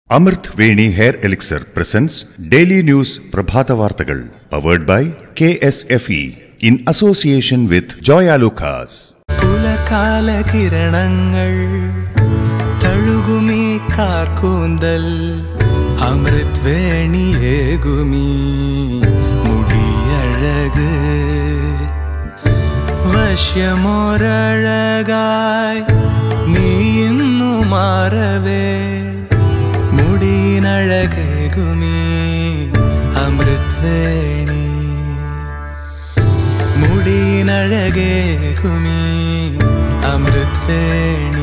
അമൃത് Veni hair elixir presents daily news പ്രഭാത വാർത്തകൾ powered by K S F E in association with Joyalukkas പുലർകാല കിരണങ്ങൾ തഴുകുമീ കാർക്കൂന്തൽ അമൃത് വേണിയേകുമീ മുടിയഴക് വശ്യമൊരഴകായി നീ ഇന്നു മാറവേ മുടിയിനഴകേകുമീ അമൃത് വേണി മുടിയിനഴകേകുമീ അമൃത് Veni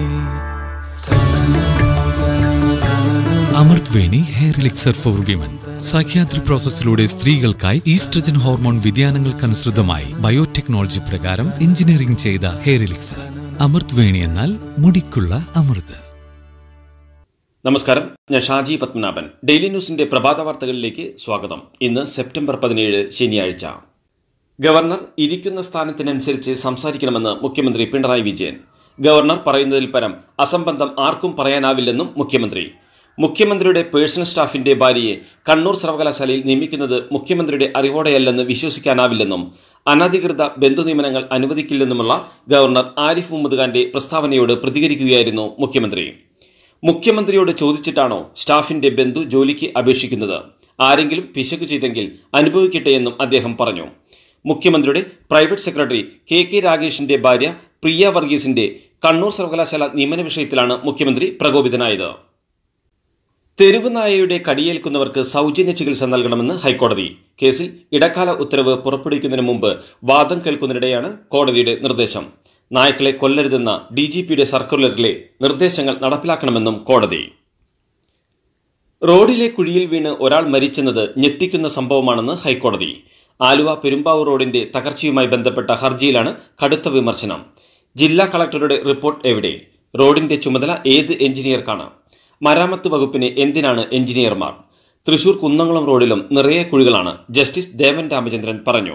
Amrut Veni hair elixir for women സഖ്യാദ്രി പ്രോസസ്സിലൂടെ സ്ത്രീകൾക്കായി ഈസ്ട്രജൻ ഹോർമോൺ വ്യതിയാനങ്ങൾക്കനുസൃതമായി ബയോടെക്നോളജി പ്രകാരം എഞ്ചിനീയറിംഗ് ചെയ്ത ഹെയർ എലിക്സർ അമൃത് വേണി എന്നാൽ മുടിക്കുള്ള അമൃത് നമസ്കാരം ഞാൻ ഷാജി പത്മനാഭൻ ഡെയിലി ന്യൂസിന്റെ പ്രഭാത വാർത്തകളിലേക്ക് സ്വാഗതം ഇന്ന് സെപ്റ്റംബർ പതിനേഴ് ശനിയാഴ്ച ഗവർണർ ഇരിക്കുന്ന സ്ഥാനത്തിനനുസരിച്ച് സംസാരിക്കണമെന്ന് മുഖ്യമന്ത്രി പിണറായി വിജയൻ ഗവർണർ പറയുന്നതിൽ പരം അസംബന്ധം ആർക്കും പറയാനാവില്ലെന്നും മുഖ്യമന്ത്രി മുഖ്യമന്ത്രിയുടെ പേഴ്സണൽ സ്റ്റാഫിന്റെ ഭാര്യയെ കണ്ണൂർ സർവകലാശാലയിൽ നിയമിക്കുന്നത് മുഖ്യമന്ത്രിയുടെ അറിവോടെയല്ലെന്ന് വിശ്വസിക്കാനാവില്ലെന്നും അനധികൃത ബന്ധുനിയമനങ്ങൾ അനുവദിക്കില്ലെന്നുമുള്ള ഗവർണർ ആരിഫ് മുഹമ്മദ് ഖാന്റെ പ്രസ്താവനയോട് പ്രതികരിക്കുകയായിരുന്നു മുഖ്യമന്ത്രി മുഖ്യമന്ത്രിയോട് ചോദിച്ചിട്ടാണോ സ്റ്റാഫിന്റെ ബന്ധു ജോലിക്ക് അപേക്ഷിക്കുന്നത് ആരെങ്കിലും പിശക് ചെയ്തെങ്കിൽ അനുഭവിക്കട്ടെ എന്നും അദ്ദേഹം പറഞ്ഞു മുഖ്യമന്ത്രിയുടെ പ്രൈവറ്റ് സെക്രട്ടറി കെ കെ രാഗേഷിന്റെ ഭാര്യ പ്രിയ വർഗീസിന്റെ കണ്ണൂർ സർവകലാശാല നിയമന വിഷയത്തിലാണ് മുഖ്യമന്ത്രി പ്രകോപിതനായത് തെരുവ് നായയുടെ കടിയേൽക്കുന്നവർക്ക് സൗജന്യ ചികിത്സ നൽകണമെന്ന് ഹൈക്കോടതി കേസിൽ ഇടക്കാല ഉത്തരവ് പുറപ്പെടുവിക്കുന്നതിന് മുമ്പ് വാദം കേൾക്കുന്നതിനിടെയാണ് കോടതിയുടെ നിർദ്ദേശം നായ്ക്കളെ കൊല്ലരുതെന്ന ഡി ജി പിയുടെ സർക്കുലറിലെ നിർദ്ദേശങ്ങൾ നടപ്പിലാക്കണമെന്നും കോടതി റോഡിലെ കുഴിയിൽ വീണ് ഒരാൾ മരിച്ചെന്നത് ഞെട്ടിക്കുന്ന സംഭവമാണെന്ന് ഹൈക്കോടതി ആലുവ പെരുമ്പാവൂർ റോഡിന്റെ തകർച്ചയുമായി ബന്ധപ്പെട്ട ഹർജിയിലാണ് കടുത്ത വിമർശനം ജില്ലാ കളക്ടറുടെ റിപ്പോർട്ട് എവിടെ റോഡിന്റെ ചുമതല ഏത് എഞ്ചിനീയർക്കാണ് മരാമത്ത് വകുപ്പിന് എന്തിനാണ് എഞ്ചിനീയർമാർ തൃശൂർ കുന്നംകുളം റോഡിലും നിറയെ കുഴികളാണ് ജസ്റ്റിസ് ദേവൻ രാമചന്ദ്രൻ പറഞ്ഞു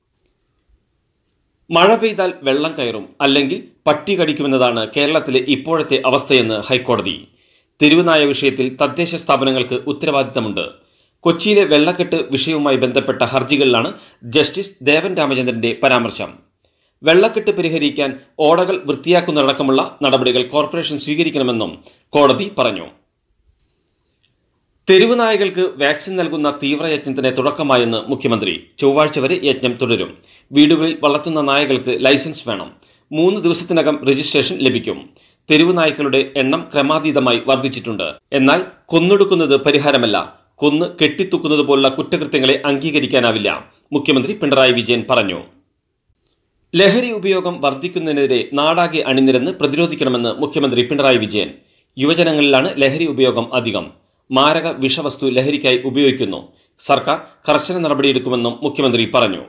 മഴ പെയ്താൽ വെള്ളം കയറും അല്ലെങ്കിൽ പട്ടി കടിക്കുമെന്നതാണ് കേരളത്തിലെ ഇപ്പോഴത്തെ അവസ്ഥയെന്ന് ഹൈക്കോടതി തെരുവുനായ വിഷയത്തിൽ തദ്ദേശ സ്ഥാപനങ്ങൾക്ക് ഉത്തരവാദിത്തമുണ്ട് കൊച്ചിയിലെ വെള്ളക്കെട്ട് വിഷയവുമായി ബന്ധപ്പെട്ട ഹർജികളിലാണ് ജസ്റ്റിസ് ദേവൻ രാമചന്ദ്രന്റെ പരാമർശം വെള്ളക്കെട്ട് പരിഹരിക്കാൻ ഓടകൾ വൃത്തിയാക്കുന്നതടക്കമുള്ള നടപടികൾ കോർപ്പറേഷൻ സ്വീകരിക്കണമെന്നും കോടതി പറഞ്ഞു തെരുവുനായകൾക്ക് വാക്സിൻ നൽകുന്ന തീവ്രയജ്ഞത്തിന് തുടക്കമായെന്ന് മുഖ്യമന്ത്രി ചൊവ്വാഴ്ച വരെ യജ്ഞം തുടരും വീടുകളിൽ വളർത്തുന്ന നായകൾക്ക് ലൈസൻസ് വേണം മൂന്ന് ദിവസത്തിനകം രജിസ്ട്രേഷൻ ലഭിക്കും തെരുവുനായ്ക്കളുടെ എണ്ണം ക്രമാതീതമായി വർദ്ധിച്ചിട്ടുണ്ട് എന്നാൽ കൊന്നൊടുക്കുന്നത് പരിഹാരമല്ല കൊന്ന് കെട്ടിത്തൂക്കുന്നത് പോലുള്ള കുറ്റകൃത്യങ്ങളെ അംഗീകരിക്കാനാവില്ല മുഖ്യമന്ത്രി പിണറായി വിജയൻ പറഞ്ഞു ലഹരി ഉപയോഗം വർദ്ധിക്കുന്നതിനെതിരെ നാടാകെ അണിനിരന്ന് പ്രതിരോധിക്കണമെന്ന് മുഖ്യമന്ത്രി പിണറായി വിജയൻ യുവജനങ്ങളിലാണ് ലഹരി ഉപയോഗം അധികം മാരക വിഷവസ്തു ലഹരിക്കായി ഉപയോഗിക്കുന്നു സർക്കാർ കർശന നടപടിയെടുക്കുമെന്നും മുഖ്യമന്ത്രി പറഞ്ഞു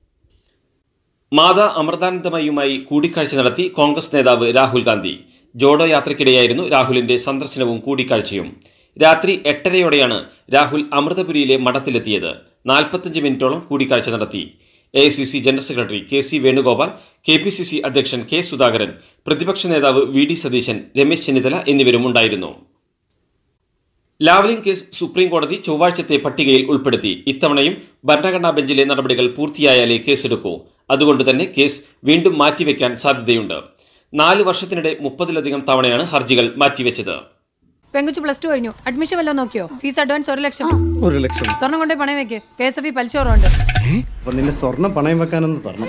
മാതാ അമൃതാനന്ദമയുമായി കൂടിക്കാഴ്ച നടത്തി കോൺഗ്രസ് നേതാവ് രാഹുൽ ഗാന്ധി ജോഡോ യാത്രയ്ക്കിടെയായിരുന്നു രാഹുലിന്റെ സന്ദർശനവും കൂടിക്കാഴ്ചയും രാത്രി എട്ടരയോടെയാണ് രാഹുൽ അമൃതപുരിയിലെ മഠത്തിലെത്തിയത് നാൽപ്പത്തഞ്ച് മിനിറ്റോളം കൂടിക്കാഴ്ച നടത്തി A C C general secretary K C Venugopal K P C C അധ്യക്ഷൻ കെ സുധാകരൻ പ്രതിപക്ഷ നേതാവ് വി ഡി സതീശൻ രമേശ് ചെന്നിത്തല എന്നിവരും ഉണ്ടായിരുന്നു ലാവ്ലിൻ കേസ് സുപ്രീം കോടതി ചൊവ്വാഴ്ചത്തെ പട്ടികയിൽ ഉൾപ്പെടുത്തി ഇത്തവണയും ഭരണഘടനാ ബെഞ്ചിലെ നടപടികൾ പൂർത്തിയായാലേ കേസെടുക്കൂ അതുകൊണ്ട് തന്നെ കേസ് വീണ്ടും മാറ്റിവെക്കാൻ സാധ്യതയുണ്ട് നാല് വർഷത്തിനിടെ മുപ്പതിലധികം തവണയാണ് ഹർജികൾ മാറ്റിവെച്ചത് പെങ്കുച്ചു പ്ലസ് ടു കഴിഞ്ഞു അഡ്മിഷൻ വല്ലതും നോക്കിയോ ഫീസ് അഡ്വാൻസ് ഒരു ലക്ഷം ഒരു ലക്ഷം സ്വർണം കൊണ്ടേ പണയം വെക്ക് കെ എസ് എഫ് ഇ പലിശ കുറവുണ്ട് അപ്പൊ നിന്റെ സ്വർണം പണയം വെക്കാനൊന്ന് തരണം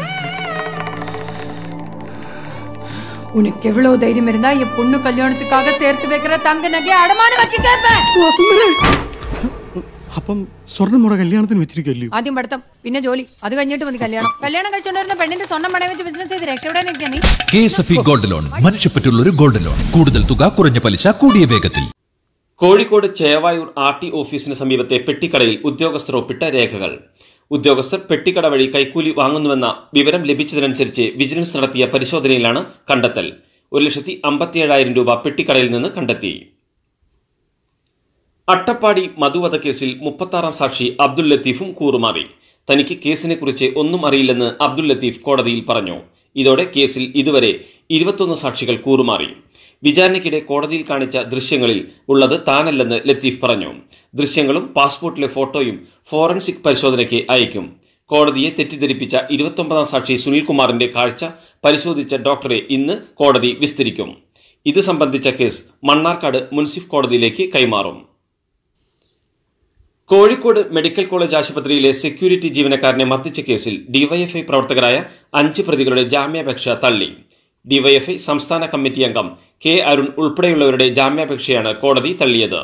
உனக்கு எவ்வளவு தைரியம் இருந்தா என் பொண்ணு கல்யாணத்துக்காக சேர்த்து வைக்கிற தங்க நகை அடமானம் வச்சு கேட்பேன் അപ്പം സ്വർണം നമ്മുടെ കല്യാണത്തിന് വെച്ചിരിക്കല്ലോ ആദ്യം പഠിത്തം പിന്നെ ജോലി അത് കഴിഞ്ഞിട്ട് മതി കല്യാണം കല്യാണം കഴിച്ചോണ്ടിരുന്ന പെണ്ണിന്റെ സ്വർണ്ണം പണയം വെച്ച് ബിസിനസ് ചെയ്ത് രക്ഷപ്പെടാൻ നിൽക്കുക നീ K S F E gold loan മനുഷ്യപ്പറ്റുള്ള ഒരു ഗോൾഡ് ലോൺ കൂടുതൽ തുക കുറഞ്ഞ പലിശ കൂടിയ വേഗത്തിൽ കോഴിക്കോട് ചേവായൂർ ആർ ടി ഓഫീസിന് സമീപത്തെ പെട്ടിക്കടയിൽ ഉദ്യോഗസ്ഥർ ഒപ്പിട്ട രേഖകൾ ഉദ്യോഗസ്ഥർ പെട്ടിക്കട വഴി കൈക്കൂലി വാങ്ങുന്നുവെന്ന വിവരം ലഭിച്ചതിനനുസരിച്ച് വിജിലൻസ് നടത്തിയ പരിശോധനയിലാണ് കണ്ടെത്തൽ ഒരു ലക്ഷത്തി അമ്പത്തിയേഴായിരം രൂപ പെട്ടിക്കടയിൽ നിന്ന് കണ്ടെത്തി അട്ടപ്പാടി മധുവധക്കേസിൽ മുപ്പത്താറാം സാക്ഷി അബ്ദുൽ ലത്തീഫും കൂറുമാറി തനിക്ക് കേസിനെക്കുറിച്ച് ഒന്നും അറിയില്ലെന്ന് അബ്ദുൽ ലത്തീഫ് കോടതിയിൽ പറഞ്ഞു ഇതോടെ കേസിൽ ഇതുവരെ ഇരുപത്തൊന്ന് സാക്ഷികൾ കൂറുമാറി വിചാരണയ്ക്കിടെ കോടതിയിൽ കാണിച്ച ദൃശ്യങ്ങളിൽ ഉള്ളത് താനല്ലെന്ന് ലത്തീഫ് പറഞ്ഞു ദൃശ്യങ്ങളും പാസ്പോർട്ടിലെ ഫോട്ടോയും ഫോറൻസിക് പരിശോധനയ്ക്ക് അയക്കും കോടതിയെ തെറ്റിദ്ധരിപ്പിച്ച ഇരുപത്തൊമ്പതാം സാക്ഷി സുനിൽകുമാറിന്റെ കാഴ്ച പരിശോധിച്ച ഡോക്ടറെ ഇന്ന് കോടതി വിസ്തരിക്കും ഇത് സംബന്ധിച്ച കേസ് മണ്ണാർക്കാട് മുൻസിഫ് കോടതിയിലേക്ക് കൈമാറും കോഴിക്കോട് മെഡിക്കൽ കോളേജ് ആശുപത്രിയിലെ സെക്യൂരിറ്റി ജീവനക്കാരനെ മർദ്ദിച്ച കേസിൽ ഡിവൈഎഫ്ഐ പ്രവർത്തകരായ അഞ്ച് പ്രതികളുടെ ജാമ്യാപേക്ഷ തള്ളി ഡിവൈഎഫ്ഐ സംസ്ഥാന കമ്മിറ്റി അംഗം കെ അരുൺ ഉൾപ്പെടെയുള്ളവരുടെ ജാമ്യാപേക്ഷയാണ് കോടതി തള്ളിയത്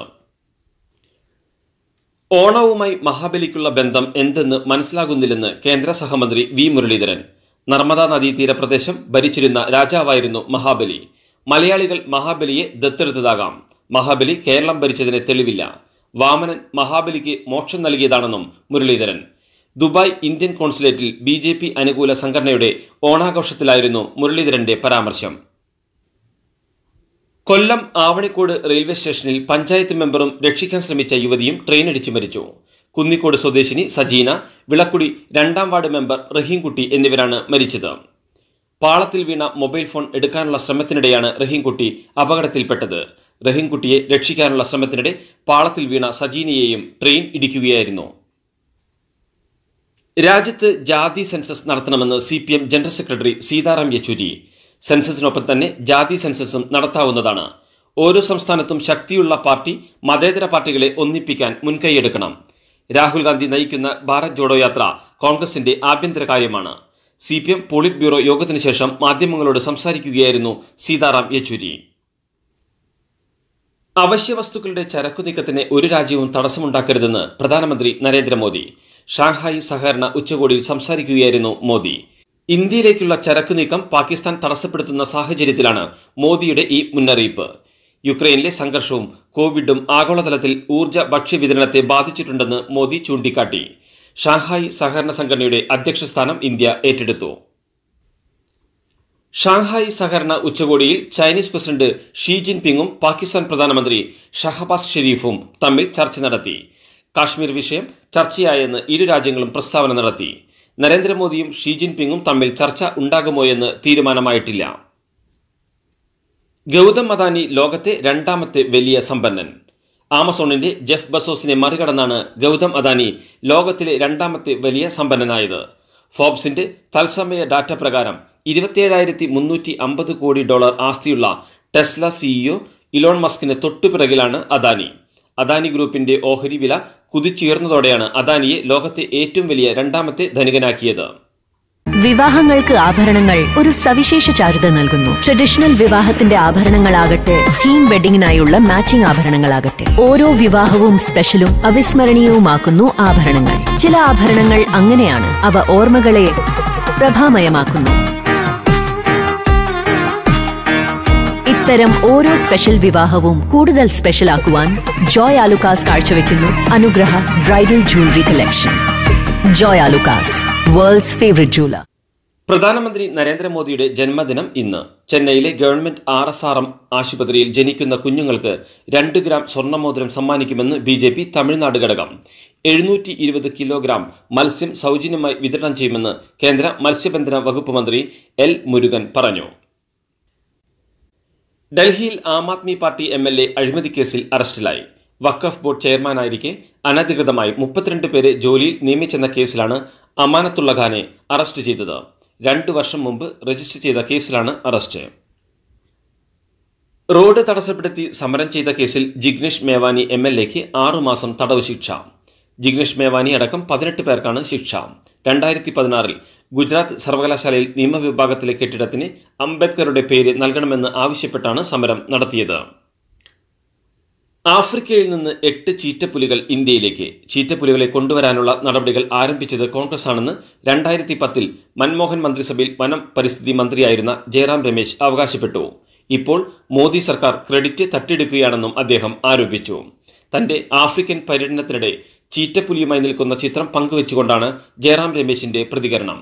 ഓണവുമായി മഹാബലിക്കുള്ള ബന്ധം എന്തെന്ന് മനസ്സിലാകുന്നില്ലെന്ന് കേന്ദ്ര സഹമന്ത്രി വി മുരളീധരൻ നർമ്മദാ നദീതീര പ്രദേശം ഭരിച്ചിരുന്ന രാജാവായിരുന്നു മഹാബലി മലയാളികൾ മഹാബലിയെ ദത്തെടുത്തതാകാം മഹാബലി കേരളം ഭരിച്ചതിന് തെളിവില്ല വാമനൻ മഹാബലിക്ക് മോക്ഷം നൽകിയതാണെന്നും മുരളീധരൻ ദുബായ് ഇന്ത്യൻ കോൺസുലേറ്റിൽ ബി ജെ പി അനുകൂല സംഘടനയുടെ ഓണാഘോഷത്തിലായിരുന്നു മുരളീധരന്റെ പരാമർശം കൊല്ലം ആവണിക്കോട് റെയിൽവേ സ്റ്റേഷനിൽ പഞ്ചായത്ത് മെമ്പറും രക്ഷിക്കാൻ ശ്രമിച്ച യുവതിയും ട്രെയിനിടിച്ച് മരിച്ചു കുന്നിക്കോട് സ്വദേശിനി സജീന വിളക്കുടി രണ്ടാം വാർഡ് മെമ്പർ റഹീംകുട്ടി എന്നിവരാണ് മരിച്ചത് പാളത്തിൽ വീണ മൊബൈൽ ഫോൺ എടുക്കാനുള്ള ശ്രമത്തിനിടെയാണ് റഹീംകുട്ടി അപകടത്തിൽപ്പെട്ടത് റഹീംകുട്ടിയെ രക്ഷിക്കാനുള്ള ശ്രമത്തിനിടെ പാളത്തിൽ വീണ സജീനയെയും ട്രെയിൻ ഇടിക്കുകയായിരുന്നു രാജ്യത്ത് ജാതി സെൻസസ് നടത്തണമെന്ന് C P M general secretary Sitaram Yechury സെൻസസിനൊപ്പം തന്നെ ജാതി സെൻസസും നടത്താവുന്നതാണ് ഓരോ സംസ്ഥാനത്തും ശക്തിയുള്ള പാർട്ടി മതേതര പാർട്ടികളെ ഒന്നിപ്പിക്കാൻ മുൻകൈയെടുക്കണം രാഹുൽ ഗാന്ധി നയിക്കുന്ന ഭാരത് ജോഡോ യാത്ര കോൺഗ്രസിന്റെ ആഭ്യന്തര കാര്യമാണ് C P M politburo യോഗത്തിന് ശേഷം മാധ്യമങ്ങളോട് സംസാരിക്കുകയായിരുന്നു സീതാറാം യെച്ചൂരി അവശ്യ വസ്തുക്കളുടെ ചരക്കു നീക്കത്തിന് ഒരു രാജ്യവും തടസ്സമുണ്ടാക്കരുതെന്ന് പ്രധാനമന്ത്രി നരേന്ദ്രമോദി ഷാങ്ഹായി സഹകരണ ഉച്ചകോടിയിൽ സംസാരിക്കുകയായിരുന്നു മോദി ഇന്ത്യയിലേക്കുള്ള ചരക്കു നീക്കം പാകിസ്ഥാൻ തടസ്സപ്പെടുത്തുന്ന സാഹചര്യത്തിലാണ് മോദിയുടെ ഈ മുന്നറിയിപ്പ് യുക്രൈനിലെ സംഘർഷവും കോവിഡും ആഗോളതലത്തിൽ ഊർജ്ജ ഭക്ഷ്യവിതരണത്തെ ബാധിച്ചിട്ടുണ്ടെന്ന് മോദി ചൂണ്ടിക്കാട്ടി ഷാങ്ഹായി സഹകരണ സംഘടനയുടെ അധ്യക്ഷസ്ഥാനം ഇന്ത്യ ഏറ്റെടുത്തു ഷാങ്ഹായ് സഹകരണ ഉച്ചകോടിയിൽ ചൈനീസ് പ്രസിഡന്റ് ഷീ ജിൻപിങ്ങും പാകിസ്ഥാൻ പ്രധാനമന്ത്രി ഷഹബാസ് ഷെരീഫും തമ്മിൽ ചർച്ച നടത്തി കാശ്മീർ വിഷയം ചർച്ചയായെന്ന് ഇരു രാജ്യങ്ങളും പ്രസ്താവന നടത്തി നരേന്ദ്രമോദിയും ഷീ ജിൻപിങ്ങും തമ്മിൽ ചർച്ച ഉണ്ടാകുമോ എന്ന് തീരുമാനമായിട്ടില്ല ഗൗതം അദാനി ലോകത്തെ രണ്ടാമത്തെ വലിയ സമ്പന്നൻ ആമസോണിന്റെ ജെഫ് ബസോസിനെ മറികടന്നാണ് ഗൗതം അദാനി ലോകത്തിലെ രണ്ടാമത്തെ വലിയ സമ്പന്നനായത് ഫോബ്സിന്റെ തത്സമയ ഡാറ്റ പ്രകാരം ഇരുപത്തിയേഴായിരത്തി മുന്നൂറ്റി അമ്പത് കോടി ഡോളർ ആസ്തിയുള്ള ടെസ്ല സിഇഒ ഇലോൺ മസ്കിന് തൊട്ടുപിറകിലാണ് അദാനി അദാനി ഗ്രൂപ്പിന്റെ ഓഹരി വില കുതിച്ചുയർന്നതോടെയാണ് അദാനിയെ ലോകത്തെ ഏറ്റവും വലിയ രണ്ടാമത്തെ ധനികനാക്കിയത് വിവാഹങ്ങൾക്ക് ആഭരണങ്ങൾ ഒരു സവിശേഷ ചാരുത നൽകുന്നു ട്രഡീഷണൽ വിവാഹത്തിന്റെ ആഭരണങ്ങളാകട്ടെ തീം വെഡിങ്ങിനായുള്ള മാച്ചിംഗ് ആഭരണങ്ങളാകട്ടെ ഓരോ വിവാഹവും സ്പെഷ്യലും അവിസ്മരണീയവുമാക്കുന്നു ആഭരണങ്ങൾ ചില ആഭരണങ്ങൾ അങ്ങനെയാണ് അവ ഓർമ്മകളെ പ്രഭാമയമാക്കുന്നു ഇത്തരം ഓരോ സ്പെഷ്യൽ വിവാഹവും കൂടുതൽ സ്പെഷ്യൽ ആക്കുവാൻ ജോയ് ആലുക്കാസ് കാഴ്ചവെക്കുന്നു Anugraha bridal jewellery collection Joyalukkas world's favourite jeweller പ്രധാനമന്ത്രി നരേന്ദ്രമോദിയുടെ ജന്മദിനം ഇന്ന് ചെന്നൈയിലെ government R S R M ആശുപത്രിയിൽ ജനിക്കുന്ന കുഞ്ഞുങ്ങൾക്ക് രണ്ട് ഗ്രാം സ്വർണ്ണമോതിരം സമ്മാനിക്കുമെന്ന് ബി ജെ പി തമിഴ്നാട് ഘടകം എഴുന്നൂറ്റി ഇരുപത് കിലോഗ്രാം മത്സ്യം സൗജന്യമായി വിതരണം ചെയ്യുമെന്ന് കേന്ദ്ര മത്സ്യബന്ധന വകുപ്പ് മന്ത്രി എൽ മുരുകൻ പറഞ്ഞു ഡൽഹിയിൽ Aam Aadmi party M L A അഴിമതി കേസിൽ അറസ്റ്റിലായി വഖഫ് ബോർഡ് ചെയർമാനായിരിക്കെ അനധികൃതമായി മുപ്പത്തിരണ്ട് പേരെ ജോലിയിൽ നിയമിച്ചെന്ന കേസിലാണ് അമാനത്തുള്ള ഖാനെ അറസ്റ്റ് ചെയ്തത് രണ്ടു വർഷം മുമ്പ് രജിസ്റ്റർ ചെയ്ത കേസിലാണ് അറസ്റ്റ് റോഡ് തടസ്സപ്പെടുത്തി സമരം ചെയ്ത കേസിൽ ജിഗ്നേഷ് മേവാനി എം എൽ എക്ക് ആറുമാസം തടവ് ശിക്ഷ ജിഗ്നേഷ് മേവാനി അടക്കം പതിനെട്ട് പേർക്കാണ് ശിക്ഷ രണ്ടായിരത്തി പതിനാറിൽ ഗുജറാത്ത് സർവകലാശാലയിൽ നിയമവിഭാഗത്തിലെ കെട്ടിടത്തിന് അംബേദ്കറുടെ പേര് നൽകണമെന്ന് ആവശ്യപ്പെട്ടാണ് സമരം നടത്തിയത് ആഫ്രിക്കയിൽ നിന്ന് എട്ട് ചീറ്റപ്പുലികൾ ഇന്ത്യയിലേക്ക് ചീറ്റപ്പുലികളെ കൊണ്ടുവരാനുള്ള നടപടികൾ ആരംഭിച്ചത് കോൺഗ്രസ് ആണെന്ന് രണ്ടായിരത്തി പത്തിൽ മൻമോഹൻ മന്ത്രിസഭയിൽ വനം പരിസ്ഥിതി മന്ത്രിയായിരുന്ന ജയറാം രമേശ് അവകാശപ്പെട്ടു ഇപ്പോൾ മോദി സർക്കാർ ക്രെഡിറ്റ് തട്ടിയെടുക്കുകയാണെന്നും അദ്ദേഹം ആരോപിച്ചു തന്റെ ആഫ്രിക്കൻ പര്യടനത്തിനിടെ ചീറ്റപ്പുലിയുമായി നിൽക്കുന്ന ചിത്രം പങ്കുവച്ചുകൊണ്ടാണ് ജയറാം രമേശിന്റെ പ്രതികരണം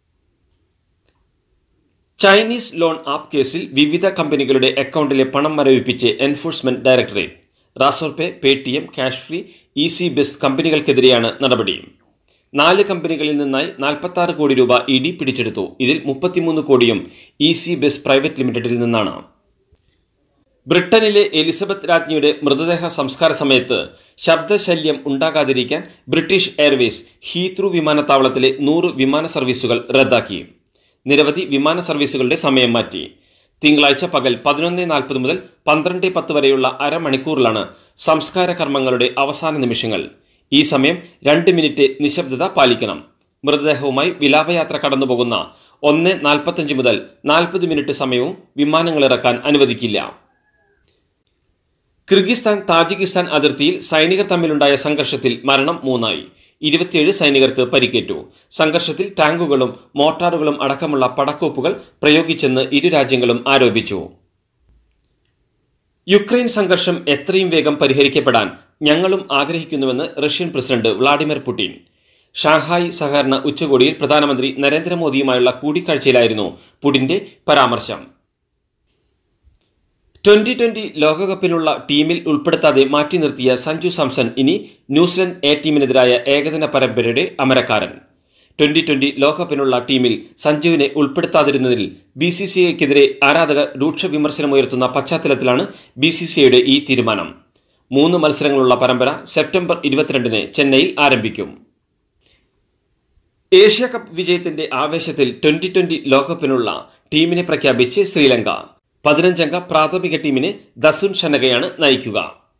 ചൈനീസ് ലോൺ ആപ്പ് കേസിൽ വിവിധ കമ്പനികളുടെ അക്കൗണ്ടിലെ പണം മരവിപ്പിച്ച് enforcement directorate Razorpay Paytm Cashfree Easebuzz കമ്പനികൾക്കെതിരെയാണ് നടപടി നാല് കമ്പനികളിൽ നിന്നായി നാൽപ്പത്തി കോടി രൂപ ഇ ഡി പിടിച്ചെടുത്തു ഇതിൽ മുപ്പത്തിമൂന്ന് കോടിയും ഇ സി ബെസ് പ്രൈവറ്റ് ലിമിറ്റഡിൽ നിന്നാണ് ബ്രിട്ടനിലെ എലിസബത്ത് രാജ്ഞിയുടെ മൃതദേഹ സംസ്കാര സമയത്ത് ശബ്ദശല്യം ഉണ്ടാകാതിരിക്കാൻ ബ്രിട്ടീഷ് എയർവേസ് ഹീത്രൂ വിമാനത്താവളത്തിലെ നൂറ് വിമാന സർവീസുകൾ റദ്ദാക്കി നിരവധി വിമാന സർവീസുകളുടെ സമയം മാറ്റി തിങ്കളാഴ്ച പകൽ പതിനൊന്ന് നാൽപ്പത് മുതൽ പന്ത്രണ്ട് പത്ത് വരെയുള്ള അരമണിക്കൂറിലാണ് സംസ്കാര കർമ്മങ്ങളുടെ അവസാന നിമിഷങ്ങൾ ഈ സമയം രണ്ട് മിനിറ്റ് നിശബ്ദത പാലിക്കണം മൃതദേഹവുമായി വിലാപയാത്ര കടന്നുപോകുന്ന ഒന്ന് നാൽപ്പത്തഞ്ച് മുതൽ നാൽപ്പത് മിനിറ്റ് സമയവും വിമാനങ്ങൾ ഇറക്കാൻ അനുവദിക്കില്ല കിർഗിസ്ഥാൻ താജിക്കിസ്ഥാൻ അതിർത്തിയിൽ സൈനികർ തമ്മിലുണ്ടായ സംഘർഷത്തിൽ മരണം മൂന്നായി ഇരുപത്തിയേഴ് സൈനികർക്ക് പരിക്കേറ്റു സംഘർഷത്തിൽ ടാങ്കുകളും മോർട്ടാറുകളും അടക്കമുള്ള പടക്കോപ്പുകൾ പ്രയോഗിച്ചെന്ന് ഇരു രാജ്യങ്ങളും ആരോപിച്ചു യുക്രൈൻ സംഘർഷം എത്രയും വേഗം പരിഹരിക്കപ്പെടാൻ ഞങ്ങളും ആഗ്രഹിക്കുന്നുവെന്ന് Russian president Vladimir Putin Shanghai സഹകരണ ഉച്ചകോടിയിൽ പ്രധാനമന്ത്രി നരേന്ദ്രമോദിയുമായുള്ള കൂടിക്കാഴ്ചയിലായിരുന്നു പുടിന്റെ പരാമർശം ട്വന്റി ട്വന്റി ലോകകപ്പിനുള്ള ടീമിൽ ഉൾപ്പെടുത്താതെ മാറ്റി നിർത്തിയ സഞ്ജു സാംസൺ ഇനി ന്യൂസിലൻഡ് എ ടീമിനെതിരായ ഏകദിന പരമ്പരയുടെ അമരക്കാരൻ ട്വന്റി ട്വന്റി ലോകകപ്പിനുള്ള ടീമിൽ സഞ്ജുവിനെ ഉൾപ്പെടുത്താതിരുന്നതിൽ ബി സി സി ഐക്കെതിരെ ആരാധകർ രൂക്ഷ വിമർശനമുയർത്തുന്ന പശ്ചാത്തലത്തിലാണ് ബി സി സി ഐയുടെ ഈ തീരുമാനം മൂന്ന് മത്സരങ്ങളുള്ള പരമ്പര സെപ്റ്റംബർ ഇരുപത്തിരണ്ടിന് ചെന്നൈയിൽ ആരംഭിക്കും ഏഷ്യ കപ്പ് വിജയത്തിന്റെ ആവേശത്തിൽ ട്വന്റി ട്വന്റി ലോകകപ്പിനുള്ള ടീമിനെ പ്രഖ്യാപിച്ച് ശ്രീലങ്ക പതിനഞ്ചംഗ പ്രാഥമിക ടീമിനെ ദസുൻ ഷനകയാണ് നയിക്കുക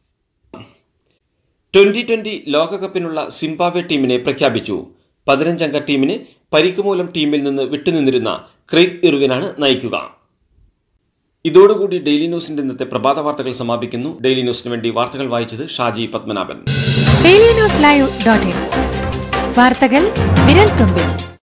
ട്വന്റി ട്വന്റി ലോകകപ്പിനുള്ള സിംബാബ്വെ ടീമിനെ പ്രഖ്യാപിച്ചു പതിനഞ്ചംഗ ടീമിനെ പരിക്ക് മൂലം ടീമിൽ നിന്ന് വിട്ടുനിന്നിരുന്ന ക്രെയ്ഗ് ഇർവിനാണ് നയിക്കുക ഇതോടുകൂടി ഡെയിലി ന്യൂസിന്റെ ഇന്നത്തെ പ്രഭാത വാർത്തകൾ സമാപിക്കുന്നു ഡെയിലി ന്യൂസിന് വേണ്ടി വാർത്തകൾ വായിച്ചത് Shaji Padmanabhan daily news live dot in വാർത്തകൾ വിരൽ തുമ്പിൽ